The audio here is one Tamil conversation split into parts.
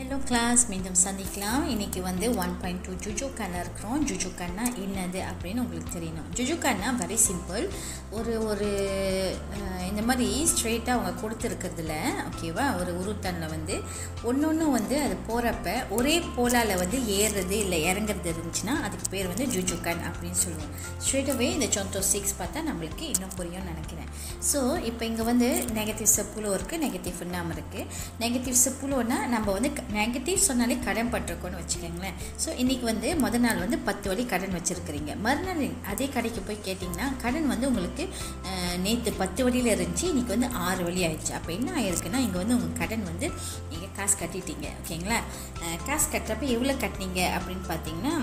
ஹலோ கிளாஸ் மீண்டும் சந்திக்கலாம் இன்றைக்கி வந்து ஒன் பாயிண்ட் டூ ஜுஜுக்கான இருக்கிறோம் ஜுஜுக்கானா என்னது அப்படின்னு உங்களுக்கு தெரியணும் ஜுஜுக்கானா வெரி சிம்பிள் ஒரு ஒரு அஹ், இந்த மாதிரி ஸ்ட்ரெயிட்டாக அவங்க கொடுத்துருக்கிறதுல ஓகேவா ஒரு உருட்டனில் வந்து ஒன்று ஒன்று வந்து அது போகிறப்ப ஒரே போலால் வந்து ஏறுறது இல்லை இறங்குறது இருந்துச்சுன்னா அதுக்கு பேர் வந்து ஜுஜுக்கான் அப்படின்னு சொல்லுவோம் ஸ்ட்ரெயிட்டாகவே இந்த சொந்தோ சிக்ஸ் பார்த்தா நம்மளுக்கு இன்னும் புரியும்னு நினைக்கிறேன் ஸோ இப்போ இங்கே வந்து நெகட்டிவ் செப்புலோ இருக்குது நெகட்டிவ் இன்னாமல் இருக்குது நெகட்டிவ் செப்புலோனா நம்ம வந்து நெகட்டிவ் சொன்னாலே கடன் பட்டிருக்கோன்னு வச்சுக்கோங்களேன் ஸோ இன்றைக்கி வந்து முத நாள் வந்து பத்து வழி கடன் வச்சுருக்கிறீங்க மறுநாள் அதே கடைக்கு போய் கேட்டிங்கன்னா கடன் வந்து உங்களுக்கு நேற்று பத்து வழியில் இருந்துச்சு இன்றைக்கி வந்து ஆறு வழி ஆயிடுச்சு அப்போ என்ன ஆயிருக்குன்னா இங்கே வந்து உங்கள் கடன் வந்து நீங்கள் காசு கட்டிட்டீங்க ஓகேங்களா அஹ், காசு கட்டுறப்ப எவ்வளோ கட்டினீங்க அப்படின்னு பார்த்தீங்கன்னா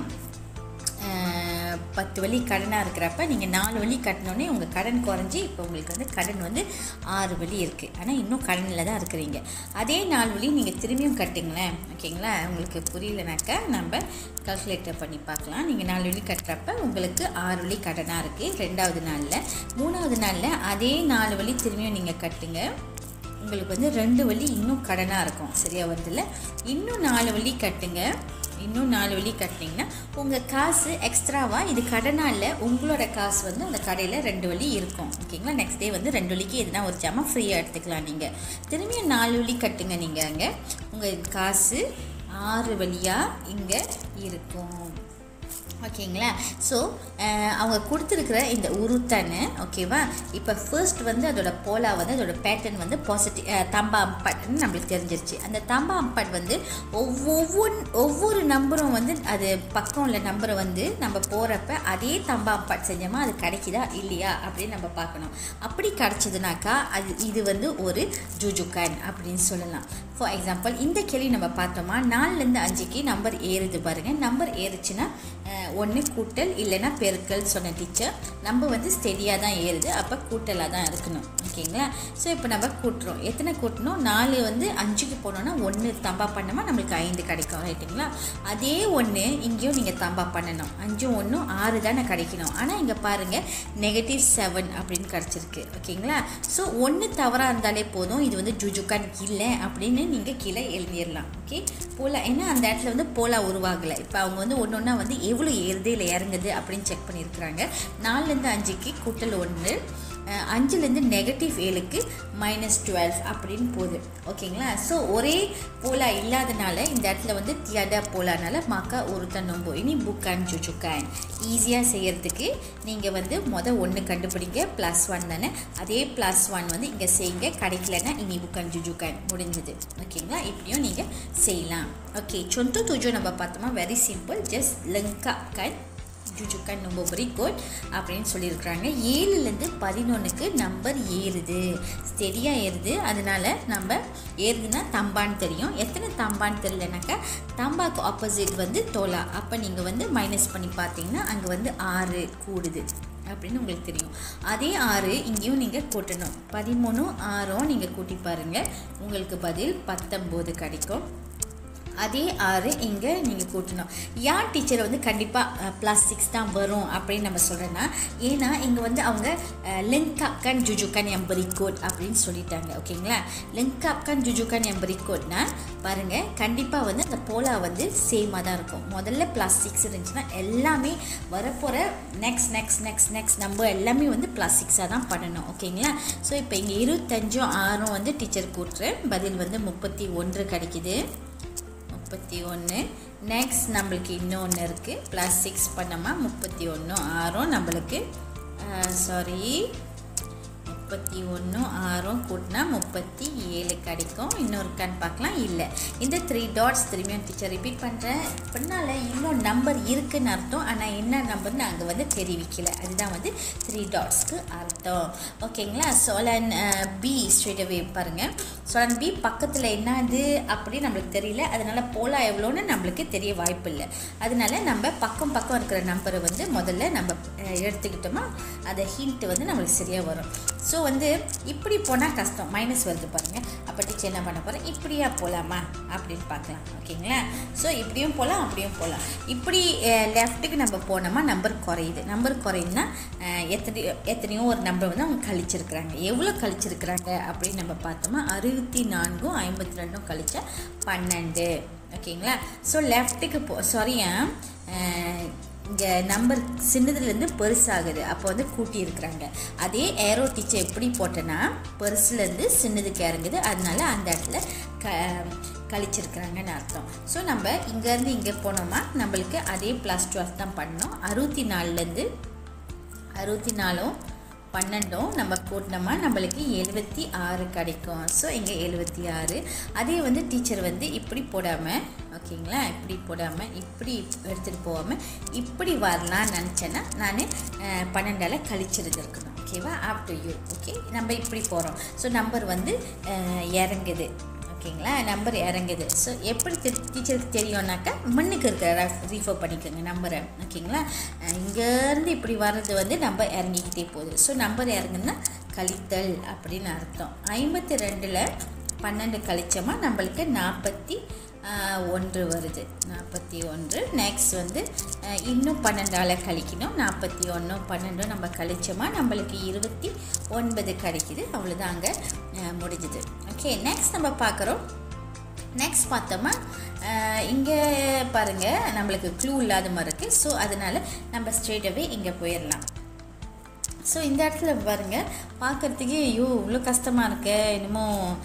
அஹ், பத்து வழி கடனாக இருக்கிறப்ப நீங்கள் நாலு வழி கட்டினோடனே உங்கள் கடன் குறைஞ்சி இப்போ உங்களுக்கு வந்து கடன் வந்து ஆறு வழி இருக்குது ஆனால் இன்னும் கடனில் தான் இருக்கிறீங்க அதே நாலு வழி நீங்கள் திரும்பியும் கட்டுங்களேன் ஓகேங்களா உங்களுக்கு புரியலனாக்கா நம்ம கால்குலேட்டர் பண்ணி பார்க்கலாம் நீங்கள் நாலு வழி கட்டுறப்ப உங்களுக்கு ஆறு வழி கடனாக இருக்குது ரெண்டாவது நாளில் மூணாவது நாளில் அதே நாலு வழி திரும்பியும் நீங்கள் கட்டுங்க உங்களுக்கு வந்து ரெண்டு வழி இன்னும் கடனாக இருக்கும் சரியா வருதுல்ல இன்னும் நாலு வழி கட்டுங்க இன்னும் நாலு வழி கட்டினீங்கன்னா உங்கள் காசு எக்ஸ்ட்ராவாக இது கடனாக இல்லை உங்களோட காசு வந்து அந்த கடையில் ரெண்டு வழி இருக்கும் ஓகேங்களா நெக்ஸ்ட் டே வந்து ரெண்டு வழிக்கு எதுனா ஒரு ஜாமான் ஃப்ரீயாக எடுத்துக்கலாம் நீங்கள் திரும்பியும் நாலு வழி கட்டுங்க நீங்கள் அங்கே உங்கள் காசு ஆறு வழியாக இங்கே இருக்கும் ஓகேங்களா ஸோ அவங்க கொடுத்துருக்குற இந்த உருத்தனை ஓகேவா இப்போ ஃபர்ஸ்ட் வந்து அதோட போலா வந்து அதோட பேட்டர்ன் வந்து பாசிட்டிவ் தம்பா அம்பட்னு நம்மளுக்கு தெரிஞ்சிருச்சு அந்த தம்பா அம்பட் வந்து ஒவ்வொரு ஒவ்வொரு நம்பரும் வந்து அது பக்கம் உள்ள நம்பரை வந்து நம்ம போகிறப்ப அதே தம்பா அம்பட் செஞ்சோமா அது கிடைக்குதா இல்லையா அப்படின்னு நம்ம பார்க்கணும் அப்படி கிடச்சதுனாக்கா அது இது வந்து ஒரு ஜூஜுகான் அப்படின்னு சொல்லலாம் ஃபார் எக்ஸாம்பிள் இந்த கேள்வி நம்ம பார்த்தோமா நாலுலேருந்து அஞ்சுக்கு நம்பர் ஏறுது பாருங்கள் நம்பர் ஏறுச்சுன்னா ஒன்று கூட்டல் இல்லைன்னா பெருக்கல் சொன்ன டீச்சர் நம்ம வந்து ஸ்டெடியாக தான் ஏறுது அப்போ கூட்டலாக தான் இருக்கணும் ஓகேங்களா ஸோ இப்போ நம்ம கூட்டுறோம் எத்தனை கூட்டணும் நாலு வந்து அஞ்சுக்கு போனோன்னா ஒன்று தம்பா பண்ணோமா நம்மளுக்கு ஐந்து கிடைக்கும் ரைட்டுங்களா அதே ஒன்று இங்கேயும் நீங்கள் தம்பா பண்ணணும் அஞ்சும் ஒன்றும் ஆறு தானே கிடைக்கணும் ஆனால் இங்கே பாருங்கள் நெகட்டிவ் செவன் அப்படின்னு கிடச்சிருக்கு ஓகேங்களா ஸோ ஒன்று தவறாக இருந்தாலே போதும் இது வந்து ஜுஜுக்கான் இல்லை அப்படின்னு நீங்கள் கீழே எழுதிடலாம் ஓகே போலா ஏன்னா அந்த இடத்துல வந்து போலா உருவாகலை இப்போ அவங்க வந்து ஒன்று ஒன்றா வந்து எவ்வளோ ஏறுது இல்லை இறங்குது அப்படின்னு செக் பண்ணியிருக்கிறாங்க நாலுலேருந்து அஞ்சுக்கு கூட்டல் ஒன்று அஹ், அஞ்சுலேருந்து நெகட்டிவ் ஏழுக்கு மைனஸ் டுவெல் அப்படின்னு போகுது ஓகேங்களா ஸோ ஒரே போலா இல்லாதனால இந்த இடத்துல வந்து தியடா போலானால மாக்கா ஒருத்தன் நொம்போ இனி புக்கான் சுச்சுக்கான் ஈஸியாக செய்யறதுக்கு நீங்கள் வந்து மொதல் ஒன்று கண்டுபிடிங்க ப்ளஸ் ஒன் தானே அதே ப்ளஸ் ஒன் வந்து இங்கே செய்யுங்க கிடைக்கலன்னா இனி புக்கான் ஜுஜுக்கான் முடிஞ்சது ஓகேங்களா இப்படியும் நீங்கள் செய்யலாம் ஓகே சொந்த துஜோ நம்ம பார்த்தோமா வெரி சிம்பிள் ஜஸ்ட் லங்கா கன் ஜுஜுக்கான் ரொம்ப வெரி குட் அப்படின்னு சொல்லியிருக்கிறாங்க ஏழுலேருந்து பதினொன்றுக்கு நம்பர் ஏறுது ஸ்டெடியாக ஏறுது அதனால நம்ம ஏறுதுன்னா தம்பான்னு தெரியும் எத்தனை தம்பான்னு தெரியலனாக்கா தம்பாக்கு ஆப்போசிட் வந்து தோலா அப்போ நீங்கள் வந்து மைனஸ் பண்ணி பார்த்தீங்கன்னா அங்கே வந்து ஆறு கூடுது அப்படின்னு உங்களுக்கு தெரியும் அதே ஆறு இங்கேயும் நீங்கள் கூட்டணும் பதிமூணும் ஆறும் நீங்கள் கூட்டி பாருங்கள் உங்களுக்கு பதில் பத்தொம்போது கிடைக்கும் அதே ஆறு இங்கே நீங்கள் கூட்டணும் யார் டீச்சர் வந்து கண்டிப்பாக ப்ளஸ் சிக்ஸ் தான் வரும் அப்படின்னு நம்ம சொல்கிறேன்னா ஏன்னா இங்கே வந்து அவங்க லிங்காப்கன் ஜுஜுக்கன் எம்பரி கோட் அப்படின்னு சொல்லிட்டாங்க ஓகேங்களா லிங்காப்கன் ஜுஜுக்கன் எம்பரி கோட்னா பாருங்கள் கண்டிப்பாக வந்து அந்த போலா வந்து சேமாக தான் இருக்கும் முதல்ல ப்ளஸ் சிக்ஸ் இருந்துச்சுன்னா எல்லாமே வரப்போகிற நெக்ஸ்ட் நெக்ஸ்ட் நெக்ஸ்ட் நெக்ஸ்ட் நம்ம எல்லாமே வந்து ப்ளஸ் சிக்ஸாக தான் பண்ணணும் ஓகேங்களா ஸோ இப்போ இங்கே இருபத்தஞ்சும் ஆறும் வந்து டீச்சர் கூட்டுறேன் பதில் வந்து முப்பத்தி ஒன்று கிடைக்குது முப்பத்தி ஒன்று நெக்ஸ்ட் நம்மளுக்கு இன்னொன்று இருக்குது ப்ளஸ் சிக்ஸ் பண்ணோமா முப்பத்தி ஒன்று ஆறும் நம்மளுக்கு சாரி முப்பத்தி ஒன்று ஆறும் கூட்டினா முப்பத்தி ஏழு கிடைக்கும் இன்னொரு கண் பார்க்கலாம் இல்லை இந்த த்ரீ டாட்ஸ் திரும்பியும் டீச்சர் ரிப்பீட் பண்ணுறேன் பின்னால் இன்னும் நம்பர் இருக்குன்னு அர்த்தம் ஆனால் என்ன நம்பர்னு அங்கே வந்து தெரிவிக்கல அதுதான் வந்து த்ரீ டாட்ஸ்க்கு அர்த்தம் ஓகேங்களா சோலன் பி ஸ்ட்ரெயிட் அவே பாருங்கள் சோலன் பி பக்கத்தில் என்னது அப்படின்னு நம்மளுக்கு தெரியல அதனால போலா எவ்வளோன்னு நம்மளுக்கு தெரிய வாய்ப்பு இல்லை அதனால நம்ம பக்கம் பக்கம் இருக்கிற நம்பரை வந்து முதல்ல நம்ம அஹ், எடுத்துக்கிட்டோமா அதை ஹிண்ட் வந்து நம்மளுக்கு சரியாக வரும் ஸோ வந்து இப்படி போனால் கஷ்டம் மைனஸ் வருது பாருங்கள் அப்போ டீச்சர் என்ன பண்ண போகிறேன் இப்படியா போகலாமா அப்படின்னு பார்க்கலாம் ஓகேங்களா ஸோ இப்படியும் போகலாம் அப்படியும் போகலாம் இப்படி லெஃப்ட்டுக்கு நம்ம போனோமா நம்பர் குறையுது நம்பர் குறையுதுன்னா அஹ், எத்தனை எத்தனையோ ஒரு நம்பர் வந்து அவங்க கழிச்சிருக்கிறாங்க எவ்வளோ கழிச்சிருக்கிறாங்க அப்படின்னு நம்ம பார்த்தோமா அறுபத்தி நான்கும் ஐம்பத்தி ரெண்டும் கழிச்சா பன்னெண்டு ஓகேங்களா ஸோ லெஃப்ட்டுக்கு போ சாரியா இங்கே நம்பர் சின்னதுலேருந்து பெருசாகுது அப்போ வந்து கூட்டி இருக்கிறாங்க அதே ஏரோ டீச்சர் எப்படி போட்டேன்னா பெருசுலேருந்து சின்னதுக்கு இறங்குது அதனால அந்த இடத்துல க கழிச்சிருக்கிறாங்கன்னு அர்த்தம் ஸோ நம்ம இங்கேருந்து இங்கே போனோமா நம்மளுக்கு அதே ப்ளஸ் டுவெல் தான் பண்ணோம் அறுபத்தி நாலுலேருந்து அறுபத்தி நாலும் பன்னெண்டும் நம்ம கூட்டினோமா நம்மளுக்கு எழுபத்தி ஆறு கிடைக்கும் ஸோ இங்கே எழுபத்தி ஆறு அதே வந்து டீச்சர் வந்து இப்படி போடாமல் ஓகேங்களா இப்படி போடாமல் இப்படி எடுத்துகிட்டு போகாமல் இப்படி வரலான்னு நினச்சேன்னா நான் பன்னெண்டால் கழிச்சிருந்துருக்கணும் ஓகேவா ஆப் டு யூ ஓகே நம்ம இப்படி போகிறோம் ஸோ நம்பர் வந்து அஹ், இறங்குது ஓகேங்களா நம்பர் இறங்குது ஸோ எப்படி டீச்சருக்கு தெரியும்னாக்கா முன்னுக்கு இருக்கிற ரீஃபர் பண்ணிக்கோங்க நம்பரை ஓகேங்களா அஹ் இங்கேருந்து இப்படி வர்றது வந்து நம்பர் இறங்கிக்கிட்டே போகுது ஸோ நம்பர் இறங்குன்னா கழித்தல் அப்படின்னு அர்த்தம் ஐம்பத்தி ரெண்டில் பன்னெண்டு கழிச்சோமா நம்மளுக்கு நாற்பத்தி ஒன்று வருது நாற்பத்தி ஒன்று நெக்ஸ்ட் வந்து அஹ், இன்னும் பன்னெண்டால் கழிக்கணும் நாற்பத்தி ஒன்று பன்னெண்டும் நம்ம கழிச்சோமா நம்மளுக்கு இருபத்தி ஒன்பது கிடைக்குது அவ்வளோதாங்க முடிஞ்சுது ஓகே நெக்ஸ்ட் நம்ம பார்க்குறோம் நெக்ஸ்ட் பார்த்தோமா இங்கே பாருங்கள் நம்மளுக்கு க்ளூ இல்லாத மாதிரி இருக்குது ஸோ அதனால் நம்ம ஸ்ட்ரெயிட்டாகவே இங்கே போயிடலாம் ஸோ இந்த இடத்துல பாருங்கள் பார்க்குறதுக்கே ஐயோ இவ்வளோ கஷ்டமாக இருக்கு என்னமோ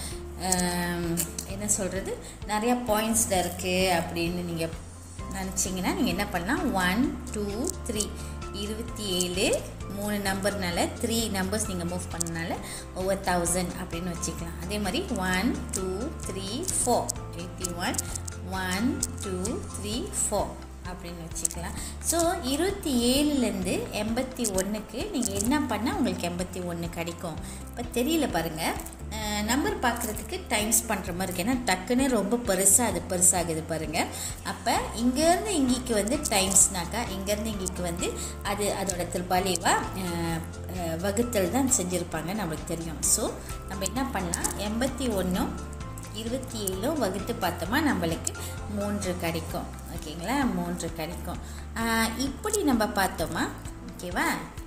ஆம், என்ன சொல்கிறது நிறையா பாயிண்ட்ஸில் இருக்குது அப்படின்னு நீங்கள் நினச்சிங்கன்னா நீங்கள் என்ன பண்ணலாம் ஒன் டூ த்ரீ இருபத்தி ஏழு மூணு நம்பர்னால த்ரீ நம்பர்ஸ் நீங்கள் மூவ் பண்ணனால ஒவ்வொரு தௌசண்ட் அப்படின்னு வச்சுக்கலாம் அதே மாதிரி one two three four eighty one one two three four அப்படின்னு வச்சுக்கலாம் ஸோ இருபத்தி ஏழுலேருந்து எண்பத்தி ஒன்றுக்கு நீங்கள் என்ன பண்ணால் உங்களுக்கு எண்பத்தி ஒன்று கிடைக்கும் இப்போ தெரியல பாருங்கள் நம்பர் பார்க்குறதுக்கு டைம்ஸ் பண்ணுற மாதிரி இருக்கு ஏன்னா டக்குன்னு ரொம்ப பெருசாக அது பெருசாகுது பாருங்கள் அப்போ இங்கேருந்து இங்கேக்கு வந்து டைம்ஸ்னாக்கா இங்கேருந்து இங்கேக்கு வந்து அது அதோட திருபாலிவாக வகுத்தல் தான் செஞ்சுருப்பாங்க நம்மளுக்கு தெரியும் ஸோ நம்ம என்ன பண்ணலாம் எண்பத்தி ஒன்றும் இருபத்தி ஏழும் வகுத்து பார்த்தோமா நம்மளுக்கு மூன்று கிடைக்கும் ஓகேங்களா மூன்று கிடைக்கும் ஆஹ் இப்படி நம்ம பார்த்தோமா ஓகேவா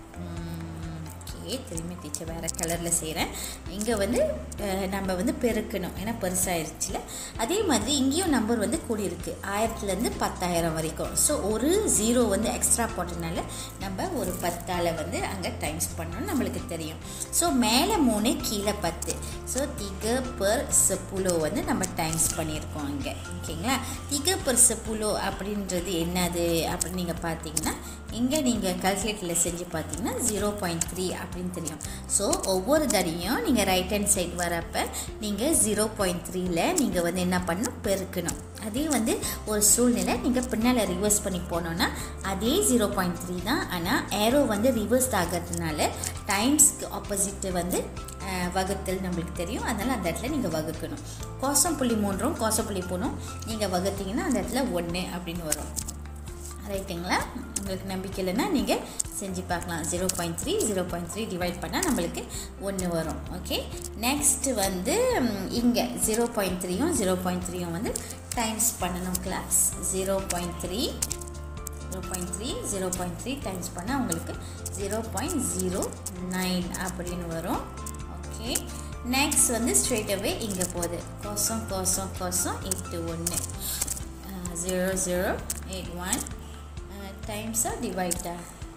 ஓகே திரும்பி டீச்சர் வேறு கலரில் செய்கிறேன் இங்கே வந்து அஹ், நம்ம வந்து பெருக்கணும் ஏன்னா பெருசாயிருச்சுல அதே மாதிரி இங்கேயும் நம்பர் வந்து கூடியிருக்கு ஆயிரத்துலேருந்து பத்தாயிரம் வரைக்கும் ஸோ ஒரு ஜீரோ வந்து எக்ஸ்ட்ரா போட்டனால நம்ம ஒரு பத்தால் வந்து அங்கே டைம்ஸ் பண்ணணும் நம்மளுக்கு தெரியும் ஸோ மேலே மூணு கீழே பத்து ஸோ திக பர் செப்புலோ வந்து நம்ம டைம்ஸ் பண்ணியிருக்கோம் இங்கே ஓகேங்களா திக பர் செப்புலோ அப்படின்றது என்னது அப்படின்னு நீங்கள் பார்த்தீங்கன்னா இங்கே நீங்கள் கால்குலேட்டரில் செஞ்சு பார்த்தீங்கன்னா ஜீரோ பாயிண்ட் த்ரீ அப்படின்னு தெரியும் ஸோ ஒவ்வொரு தடையும் நீங்கள் ரைட் ஹேண்ட் சைடு வரப்போ நீங்கள் ஜீரோ பாயிண்ட் த்ரீல நீங்கள் வந்து என்ன பண்ணணும் பெருக்கணும் அதே வந்து ஒரு சூழ்நிலை நீங்கள் பின்னால் ரிவர்ஸ் பண்ணி போனோன்னா அதே ஜீரோ பாயிண்ட் த்ரீ தான் ஆனால் ஏரோ வந்து ரிவர்ஸ் ஆகிறதுனால டைம்ஸ்க்கு ஆப்போசிட்டு வந்து அஹ், வகுத்தல் நம்மளுக்கு தெரியும் அதனால் அந்த இடத்துல நீங்கள் வகுக்கணும் கோசம் புள்ளி மூன்றும் கோசம் புள்ளி மூணும் நீங்கள் வகுத்தீங்கன்னா அந்த இடத்துல ஒன்று அப்படின்னு வரும் ரைட்டுங்களா உங்களுக்கு நம்பிக்கை இல்லைன்னா நீங்கள் செஞ்சு பார்க்கலாம் zero point three zero point three divide பண்ணால் நம்மளுக்கு ஒன்று வரும் ஓகே நெக்ஸ்ட்டு வந்து இங்கே ஜீரோ பாயிண்ட் த்ரீயும் ஜீரோ பாயிண்ட் த்ரீயும் வந்து டைம்ஸ் பண்ணணும் class zero point three zero point three zero point three times பண்ணால் உங்களுக்கு ஜீரோ பாயிண்ட் ஜீரோ நைன் அப்படின்னு வரும் ஓகே நெக்ஸ்ட் வந்து ஸ்ட்ரெயிட் அவே இங்கே போகுது கோசம் கோசம் கோசம் எட்டு ஒன்று ஜீரோ ஜீரோ எயிட் ஒன் டைம்ஸாக டிவைட்டா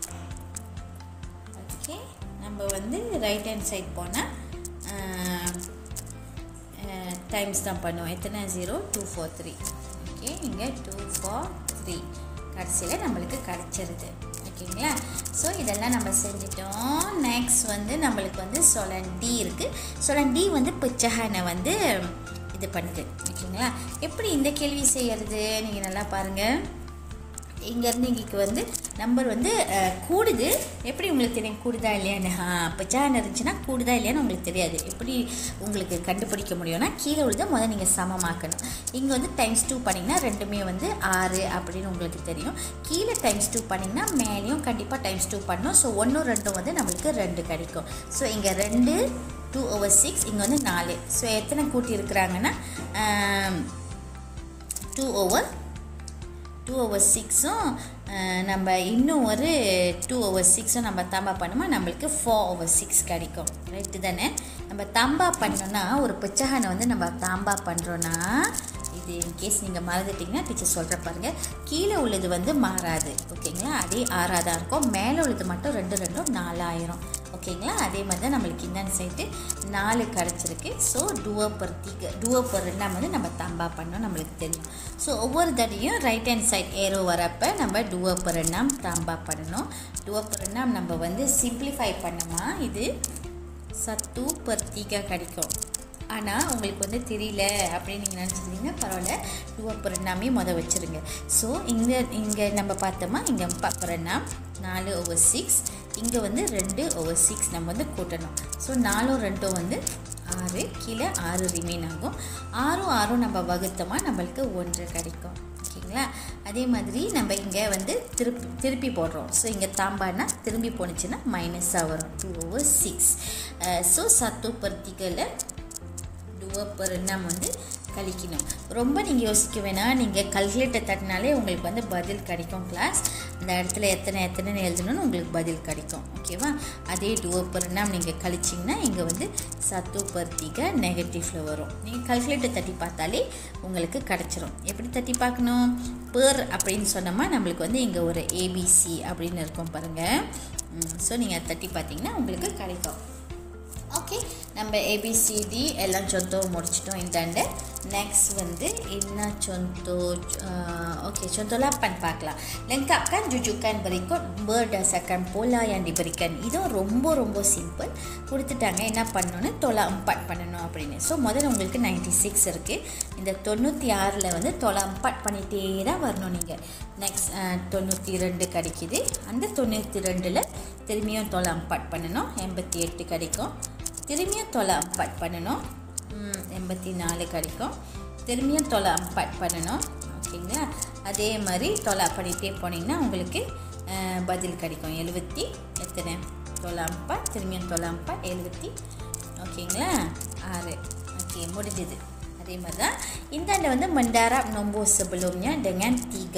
ஓகே நம்ம வந்து ரைட் ஹேண்ட் சைட் போனால் டைம்ஸ் தான் பண்ணுவோம் எத்தனை zero two four three okay இங்கே டூ ஃபோர் த்ரீ கடைசியில் நம்மளுக்கு கிடச்சிருது ஓகேங்களா ஸோ இதெல்லாம் நம்ம செஞ்சிட்டோம் நெக்ஸ்ட் வந்து நம்மளுக்கு வந்து சொலன் டி இருக்குது சொலன் டி வந்து பிச்சஹானை வந்து இது பண்ணுது ஓகேங்களா எப்படி இந்த கேள்வி செய்யறது நீங்கள் நல்லா பாருங்கள் இங்கேருந்து இங்கேக்கு வந்து நம்பர் வந்து அஹ், கூடுது எப்படி உங்களுக்கு தெரியும் கூடுதா இல்லையான்னு ஆ பச்சான் இருந்துச்சுன்னா கூடுதா இல்லையான்னு உங்களுக்கு தெரியாது எப்படி உங்களுக்கு கண்டுபிடிக்க முடியும்னா கீழே உள்ளதை முதல்ல நீங்கள் சமமாக்கணும் இங்கே வந்து டைம்ஸ் டூ பண்ணிங்கன்னா ரெண்டுமே வந்து ஆறு அப்படின்னு உங்களுக்கு தெரியும் கீழே டைம்ஸ் டூ பண்ணிங்கன்னா மேலேயும் கண்டிப்பாக டைம்ஸ் டூ பண்ணணும் ஸோ ஒன்றும் ரெண்டும் வந்து நம்மளுக்கு ரெண்டு கிடைக்கும் ஸோ இங்கே ரெண்டு டூ ஓவர் சிக்ஸ் இங்கே வந்து நாலு ஸோ எத்தனை கூட்டி இருக்கிறாங்கன்னா டூ ஓவர் டூ ஓவர் சிக்ஸும் நம்ம இன்னும் ஒரு டூ ஓவர் சிக்ஸும் நம்ம தம்பா பண்ணோமா நம்மளுக்கு ஃபோர் ஓவர் சிக்ஸ் கிடைக்கும் ரைட்டு தானே நம்ம தம்பா பண்ணோன்னா ஒரு பிச்சகனை வந்து நம்ம தாம்பா பண்ணுறோன்னா இது இன்கேஸ் நீங்கள் மறந்துட்டிங்கன்னா டீச்சர் சொல்கிற பாருங்கள் கீழே உள்ளது வந்து மாறாது ஓகேங்களா அதே ஆறாக தான் இருக்கும் மேலே உள்ளது மட்டும் ரெண்டு ரெண்டும் நாலாயிரம் ஓகேங்களா அதே மாதிரி தான் நம்மளுக்கு இந்தாண்ட சைட்டு நாலு கிடச்சிருக்கு ஸோ டுவோ பர் தீக்க டுவோ பர் ரெண்டாம் வந்து நம்ம தம்பா பண்ணோம் நம்மளுக்கு தெரியும் ஸோ ஒவ்வொரு தடையும் ரைட் ஹேண்ட் சைட் ஏரோ வரப்போ நம்ம டுவோ பர் ரெண்டாம் தம்பா பண்ணணும் டுவோ பர் ரெண்டாம் நம்ம வந்து சிம்பிளிஃபை பண்ணோமா இது சத்து பர்த்திகா கிடைக்கும் ஆனால் உங்களுக்கு வந்து தெரியல அப்படின்னு நீங்கள் நினச்சிருந்தீங்கன்னா பரவாயில்ல டூ பரிணாமே மொதல் வச்சுருங்க ஸோ இங்கே இங்கே நம்ம பார்த்தோமா இங்கே பரிணாம் நாலு ஓவர் சிக்ஸ் இங்கே வந்து ரெண்டு ஓவர் சிக்ஸ் நம்ம வந்து கூட்டணும் ஸோ நாலும் ரெண்டும் வந்து ஆறு கீழே ஆறு ரிமைன் ஆகும் ஆறும் ஆறும் நம்ம வகுத்தோமா நம்மளுக்கு ஒன்று கிடைக்கும் ஓகேங்களா அதே மாதிரி நம்ம இங்கே வந்து திருப்பி திருப்பி போடுறோம் ஸோ இங்கே தாம்பானா திரும்பி போணுச்சுன்னா மைனஸாக வரும் டூ ஓவர் சிக்ஸ் ஸோ சத்து பருத்திகளை டூவோ பரிணாம் வந்து கழிக்கணும் ரொம்ப நீங்கள் யோசிக்க வேணாம் நீங்கள் கல்குலேட்டர் தட்டினாலே உங்களுக்கு வந்து பதில் கிடைக்கும் கிளாஸ் இந்த இடத்துல எத்தனை எத்தனைன்னு எழுதணும்னு உங்களுக்கு பதில் கிடைக்கும் ஓகேவா அதே டூவோ பரிணாம் நீங்கள் கழிச்சிங்கன்னா இங்கே வந்து சத்து பருத்திக நெகட்டிவ்ல வரும் நீங்கள் கல்குலேட்டர் தட்டி பார்த்தாலே உங்களுக்கு கிடச்சிரும் எப்படி தட்டி பார்க்கணும் பேர் அப்படின்னு சொன்னோமா நம்மளுக்கு வந்து இங்கே ஒரு ஏபிசி அப்படின்னு இருக்கும் பாருங்கள் ஸோ நீங்கள் தட்டி பார்த்தீங்கன்னா உங்களுக்கு கிடைக்கும் ஓகே நம்ம ஏபிசிடி எல்லாம் சொந்தோ முடிச்சிட்டோம் இந்தாண்டு next வந்து என்ன contoh uh, okey contoh 8 பார்க்கலாம் lengkapkan jujukan berikut berdasarkan pola yang diberikan இது ரொம்ப ரொம்ப சிம்பிள் கொடுத்துட்டாங்க என்ன பண்ணணும்னு தொலா அம்பாட் பண்ணணும் அப்படின்னு ஸோ முதல்ல உங்களுக்கு நைன்டி சிக்ஸ் இருக்குது இந்த தொண்ணூற்றி ஆறில் வந்து தொலா அம்பாட் பண்ணிகிட்டே தான் வரணும் நீங்கள் நெக்ஸ்ட் தொண்ணூற்றி ரெண்டு கிடைக்கிது அந்த தொண்ணூற்றி ரெண்டில் திரும்பியும் தொலை அம்பாட் பண்ணணும் எண்பத்தி எட்டு கிடைக்கும் திரும்பியும் தொலை அம்பாட் பண்ணணும் ம், எண்பத்தி நாலு கிடைக்கும் திரும்பியும் தொலை அம்பாட் பண்ணணும் ஓகேங்களா அதே மாதிரி தொலை பண்ணிகிட்டே போனீங்கன்னா உங்களுக்கு அஹ், பதில் கிடைக்கும் எழுபத்தி எத்தனை தொலை அம்பாட் திரும்பியும் தொலை அம்பாட் எழுபத்தி ஓகேங்களா ஆறு ஓகே முடிஞ்சது அதே மாதிரி தான் இந்தாண்ட வந்து mendarab nombor sebelumnya dengan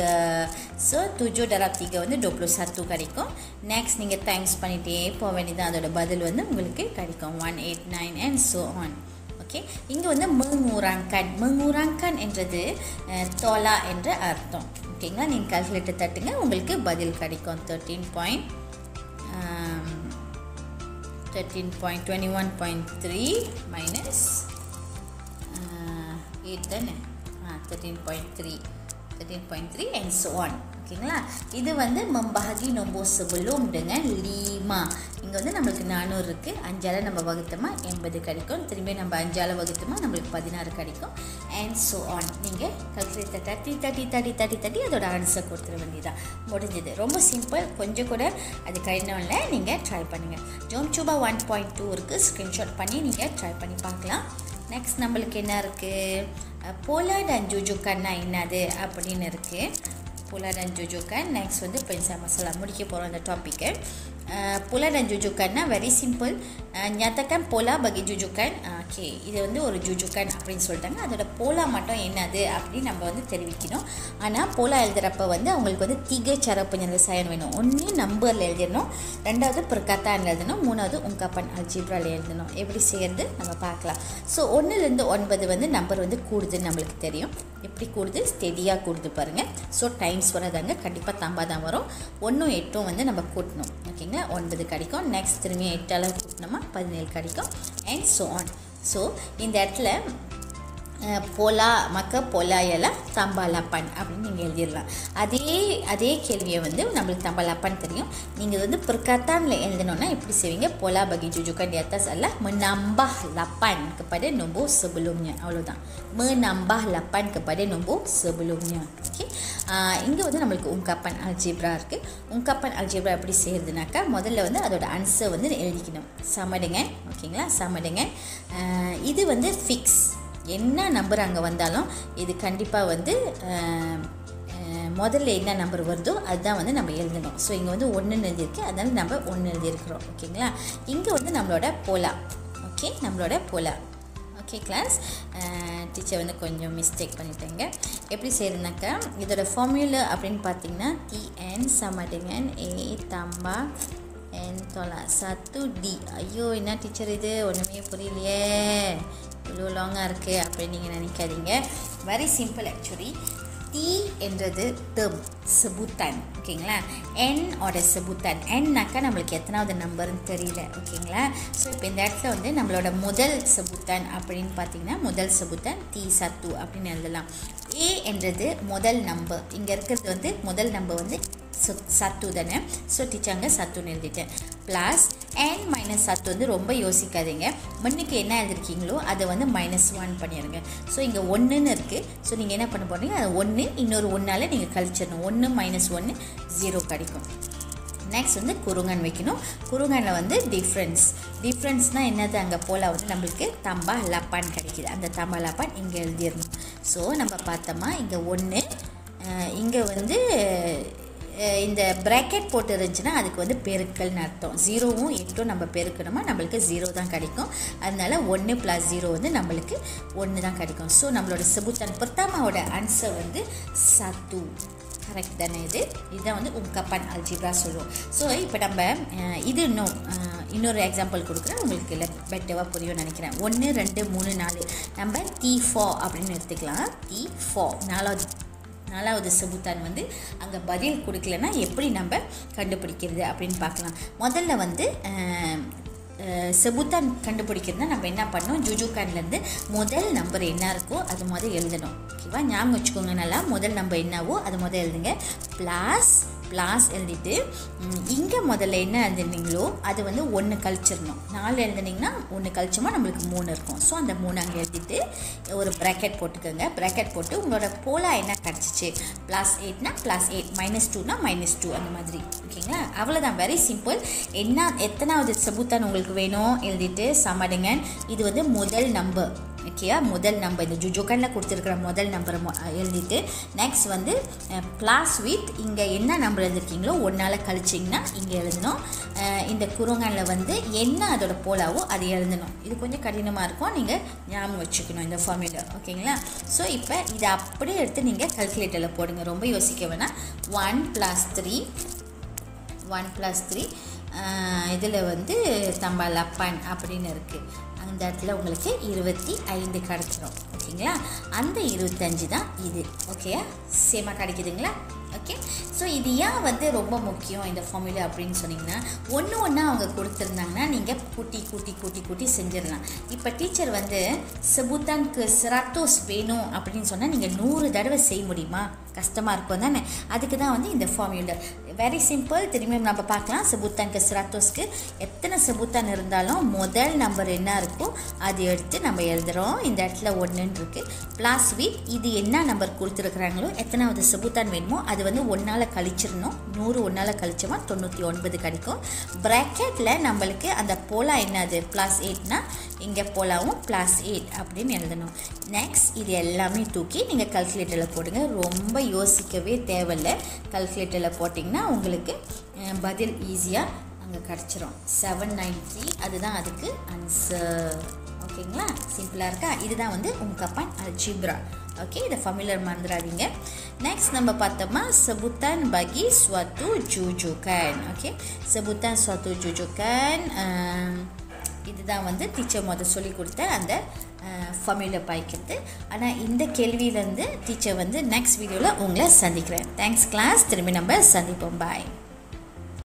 3 so 7 darab 3 வந்து 21 கிடைக்கும் next நீங்கள் டைம்ஸ் பண்ணிட்டே போக வேண்டியது அதோட பதில் வந்து உங்களுக்கு கிடைக்கும் 189 and so on ஓகே இங்கே வந்து mengurangkan mengurangkan என்றது அஹ், தொலா என்ற அர்த்தம் ஓகேங்களா நீங்கள் கால்குலேட்டர் தட்டுங்க உங்களுக்கு பதில் கிடைக்கும் thirteen point thirteen point twenty one point three minus eight தானே ஆ thirteen point three thirteen point three and so one ஓகேங்களா இது வந்து membahagi nombor sebelum dengan lima இங்கே வந்து நம்மளுக்கு நானூறு இருக்குது அஞ்சால் நம்ம வகுத்தோமா எண்பது கிடைக்கும் திரும்பி நம்ம அஞ்சால் வகுத்தோமா நம்மளுக்கு பதினாறு கிடைக்கும் அண்ட் ஸோ ஆன் நீங்கள் கல்குலேட்டர் தட்டி தட்டி தட்டி தட்டி தட்டி அதோட ஆன்சர் கொடுத்துட வேண்டியதான் முடிஞ்சது ரொம்ப சிம்பிள் கொஞ்சம் கூட அது கடினம்ல நீங்கள் ட்ரை பண்ணுங்கள் ஜோம் சூபா ஒன் பாயிண்ட் டூ இருக்குது ஸ்க்ரீன்ஷாட் பண்ணி நீங்கள் ட்ரை பண்ணி பார்க்கலாம் நெக்ஸ்ட் நம்மளுக்கு என்ன இருக்குது போலாட் அண்ட் ஜூஜுக்கன்னா என்னது அப்படின்னு இருக்குது Pula dan jujukan next வந்து pensar masalah முடிக்க போகிறோம் அந்த டாப்பிக்கு pola dan jujukanனா very simple nyatakan pola bagi jujukan okay இது வந்து ஒரு jujukan அப்படின்னு சொல்லிட்டாங்க அதோட போலா மட்டும் என்னது அப்படின்னு நம்ம வந்து தெரிவிக்கணும் ஆனால் போலா எழுதுகிறப்ப வந்து அவங்களுக்கு வந்து திக cara penyelesaian வேணும் ஒன்று நம்பரில் எழுதிடணும் ரெண்டாவது perkataan எழுதணும் மூணாவது உங்கப்பன் அல்ஜிப்ரால் எழுதணும் எப்படி செய்யறது நம்ம பார்க்கலாம் ஸோ ஒன்றுலேருந்து ஒன்பது வந்து நம்பர் வந்து கூடுதுன்னு நம்மளுக்கு தெரியும் எப்படி கூடுது ஸ்டெடியாக கூடுது பாருங்கள் ஸோ டைம்ஸ் வராதாங்க கண்டிப்பாக தம்பா தான் வரும் ஒன்றும் எட்டும் வந்து நம்ம கூட்டணும் ஓகேங்களா ஒன்பது கிடைக்கும் நெக்ஸ்ட் திரும்பி எட்டால் கூட்டினோமா பதினேழு கிடைக்கும் அண்ட் ஸோ ஆன் ஸோ இந்த இடத்துல அஹ், போலா மக்க பொலாயலா தம்பாலப்பன் அப்படின்னு நீங்கள் எழுதிடலாம் அதே அதே கேள்வியை வந்து நம்மளுக்கு தம்பாலப்பன் தெரியும் நீங்கள் வந்து perkataanல எழுதணும்னா எப்படி செய்வீங்க pola bagi jujukan di atas adalah menambah 8 kepada nombor sebelumnya அவ்வளோதான் menambah 8 kepada nombor sebelumnya okay இங்கே வந்து நம்மளுக்கு உங்கப்பன் அல்ஜிப்ரா இருக்குது உங்கப்பன் அல்ஜிப்ரா எப்படி செய்யறதுனாக்கா முதல்ல வந்து அதோட ஆன்சர் வந்து எழுதிக்கணும் சமடுங்க ஓகேங்களா சமடுங்க ஆஹ் இது வந்து ஃபிக்ஸ் என்ன நம்பர் அங்கே வந்தாலும் இது கண்டிப்பாக வந்து ஆஹ், ஆஹ், முதல்ல என்ன நம்பர் வருதோ அதுதான் வந்து நம்ம எழுதணும் ஸோ இங்கே வந்து ஒன்றுன்னு எழுதியிருக்கு அதனால நம்ம ஒன்று எழுதியிருக்கிறோம் ஓகேங்களா இங்கே வந்து நம்மளோட போலா ஓகே நம்மளோட போலா ஓகே கிளாஸ் டீச்சர் வந்து கொஞ்சம் மிஸ்டேக் பண்ணிட்டேங்க எப்படி செய்யறதுனாக்கா இதோட ஃபார்முலா அப்படின்னு பார்த்தீங்கன்னா டிஎன் சமடுங்கன் ஏ தம்பா என் தொலா சத்து டி ஐயோ என்ன டீச்சர் இது ஒன்றுமே புரியலையே இவ்வளோ லாங்காக இருக்குது அப்படின்னு நீங்கள் நினைக்காதீங்க வெரி சிம்பிள் ஆக்சுவலி டி என்றது டேர்ம் செபுத்தான் ஓகேங்களா என் ஓட செபுத்தான் என்னாக்கா நம்மளுக்கு எத்தனாவது நம்பர்னு தெரியல ஓகேங்களா ஸோ இப்போ இந்த இடத்துல வந்து நம்மளோட முதல் செபுத்தான் அப்படின்னு பார்த்தீங்கன்னா முதல் செபுத்தான் டி சத்து அப்படின்னு எழுதலாம் ஏ என்றது முதல் நம்பர் இங்கே இருக்கிறது வந்து முதல் நம்பர் வந்து சத்- சத்து தானே ஸோ டீச்சர் சத்துன்னு எழுதிட்டேன் ப்ளஸ் என் மைனஸ் சத்து வந்து ரொம்ப யோசிக்காதீங்க முன்னுக்கு என்ன எழுதிருக்கீங்களோ அதை வந்து மைனஸ் ஒன் பண்ணிடுங்க ஸோ இங்கே ஒன்றுன்னு இருக்குது ஸோ நீங்கள் என்ன பண்ண போறீங்க அது ஒன்று இன்னொரு ஒன்றால் நீங்கள் கழிச்சிடணும் ஒன்று மைனஸ் ஒன்று ஜீரோ கிடைக்கும் நெக்ஸ்ட் வந்து குறுங்கன் வைக்கணும் குறுங்கனில் வந்து டிஃப்ரென்ஸ் டிஃப்ரென்ஸ்னால் என்னது அங்கே போல் வந்து நம்மளுக்கு தம்பா லப்பான் கிடைக்கிது அந்த தம்பா லப்பான் இங்கே எழுதிடணும் ஸோ நம்ம பார்த்தோமா இங்கே ஒன்று இங்கே வந்து அஹ், இந்த ப்ராக்கெட் போட்டு இருந்துச்சுன்னா அதுக்கு வந்து பெருக்கல்னு அர்த்தம் ஜீரோவும் எட்டும் நம்ம பெருக்கணுமா நம்மளுக்கு ஜீரோ தான் கிடைக்கும் அதனால ஒன்று ப்ளஸ் ஜீரோ வந்து நம்மளுக்கு ஒன்று தான் கிடைக்கும் ஸோ நம்மளோட செபுத்தன் பிரத்தாமாவோட ஆன்சர் வந்து சத்து கரெக்ட் தானே இது இதுதான் வந்து உங்கப்பன் அல்ஜிப்ரா சொல்லுவோம் ஸோ இப்போ நம்ம அஹ், இது இன்னும் அஹ், இன்னொரு எக்ஸாம்பிள் கொடுக்குறேன் உங்களுக்கு இல்லை பெட்டவாக புரியும்னு நினைக்கிறேன் ஒன்று ரெண்டு மூணு நாலு நம்ம டி ஃபோ அப்படின்னு எடுத்துக்கலாம் டி ஃபோ நாலாவது நாலாவது செபுத்தான் வந்து அங்கே பதில் கொடுக்கலன்னா எப்படி நம்ம கண்டுபிடிக்கிறது அப்படின்னு பார்க்கலாம் முதல்ல வந்து அஹ், அஹ், செபுத்தான் கண்டுபிடிக்கிறதுனா நம்ம என்ன பண்ணோம் ஜுஜுகான்லேருந்து முதல் நம்பர் என்ன இருக்கோ அது முதல் எழுதணும் ஓகேவா ஞாபகம் வச்சுக்கோங்க நல்லா முதல் நம்பர் என்னவோ அது முதல் எழுதுங்க ப்ளாஸ் ப்ளாஸ் எழுதிட்டு இங்கே முதல்ல என்ன எழுதுனீங்களோ அது வந்து ஒன்று கழிச்சிடணும் நாலு எழுதுனீங்கன்னா ஒன்று கழிச்சோமா நம்மளுக்கு மூணு இருக்கும் ஸோ அந்த மூணு அங்கே எழுதிட்டு ஒரு ப்ராக்கெட் போட்டுக்கோங்க ப்ராக்கெட் போட்டு உங்களோட போலா என்ன கிடச்சிச்சு ப்ளஸ் எயிட்னா ப்ளஸ் எயிட் மைனஸ் டூனா மைனஸ் டூ அந்த மாதிரி ஓகேங்களா அவ்வளோதான் வெரி சிம்பிள் என்ன எத்தனாவது செபுத்தான் உங்களுக்கு வேணும் எழுதிட்டு சமடுங்க இது வந்து முதல் நம்பர் ஓகேயா முதல் நம்பர் இந்த ஜுஜோக்கனில் கொடுத்துருக்குற முதல் நம்பரை எழுதிட்டு நெக்ஸ்ட் வந்து ப்ளாஸ் வித் இங்கே என்ன நம்பர் எழுதிருக்கீங்களோ ஒன்றால் கழிச்சிங்கன்னா இங்கே எழுதணும் அஹ், இந்த குறுங்கனில் வந்து என்ன அதோட போலாவோ அது எழுதணும் இது கொஞ்சம் கடினமாக இருக்கும் நீங்கள் ஞாபகம் வச்சுக்கணும் இந்த ஃபார்முலா ஓகேங்களா ஸோ இப்போ இதை அப்படியே எடுத்து நீங்கள் கல்குலேட்டரில் போடுங்க ரொம்ப யோசிக்க வேணாம் one plus three one plus three இதில் வந்து தம்பா லப்பான் அப்படின்னு இருக்குது அந்த இடத்துல உங்களுக்கு இருபத்தி ஐந்து கிடச்சிரும் ஓகேங்களா அந்த இருபத்தஞ்சு தான் இது ஓகேயா சேமாக கிடைக்குதுங்களா ஓகே ஸோ இது ஏன் வந்து ரொம்ப முக்கியம் இந்த ஃபார்முலா அப்படின்னு சொன்னீங்கன்னா ஒன்று ஒன்றா அவங்க கொடுத்துருந்தாங்கன்னா நீங்கள் கூட்டி கூட்டி கூட்டி கூட்டி செஞ்சிடலாம் இப்போ டீச்சர் வந்து செபுத்தானுக்கு சிராட்டோஸ் வேணும் அப்படின்னு சொன்னால் நீங்கள் நூறு தடவை செய்ய முடியுமா கஷ்டமாக இருக்கும் தானே அதுக்கு தான் வந்து இந்த ஃபார்முலா வெரி சிம்பிள் திரும்பி நம்ம பார்க்கலாம் செபுத்தானுக்கு சிராட்டோஸ்க்கு எத்தனை செபுத்தான் இருந்தாலும் முதல் நம்பர் என்ன இருக்கோ அது எடுத்து நம்ம எழுதுகிறோம் இந்த இடத்துல ஒன்றுன்னு இருக்குது ப்ளாஸ் வித் இது என்ன நம்பர் கொடுத்துருக்குறாங்களோ எத்தனாவது செபுத்தான் வேணுமோ அது வந்து ஒன்றால் கழிச்சிடணும் நூறு ஒன்றால் கழிச்சோமா தொண்ணூற்றி ஒன்பது கிடைக்கும் ப்ராக்கெட்டில் நம்மளுக்கு அந்த போலா என்னது ப்ளஸ் எயிட்னா இங்கே போலாவும் ப்ளஸ் எயிட் அப்படின்னு எழுதணும் நெக்ஸ்ட் இது எல்லாமே தூக்கி நீங்கள் கல்குலேட்டரில் போடுங்க ரொம்ப யோசிக்கவே தேவையில்லை கல்குலேட்டரில் போட்டிங்கன்னா உங்களுக்கு அஹ், பதில் ஈஸியாக அங்கே கிடச்சிரும் செவன் நைன் த்ரீ அதுதான் அதுக்கு ஆன்சர் ஓகேங்களா சிம்பிளாக இருக்கா இதுதான் வந்து உங்கப்பான் அல்ஜிப்ரா ஓகே இதை ஃபமிலர் மறந்துடாதீங்க நெக்ஸ்ட் நம்ம பார்த்தோமா செபுத்தான் பகி ஸ்வத்து ஜூஜுகன் ஓகே செபுத்தான் ஸ்வத்து ஜூஜுகன் இதுதான் வந்து டீச்சர் முதல் சொல்லி கொடுத்த அந்த ஃபமிலில் பாய்க்கிறது ஆனால் இந்த கேள்வியிலேருந்து டீச்சர் வந்து நெக்ஸ்ட் வீடியோவில் உங்களை சந்திக்கிறேன் தேங்க்ஸ் கிளாஸ் திரும்பி நம்ம சந்திப்போம் பாய்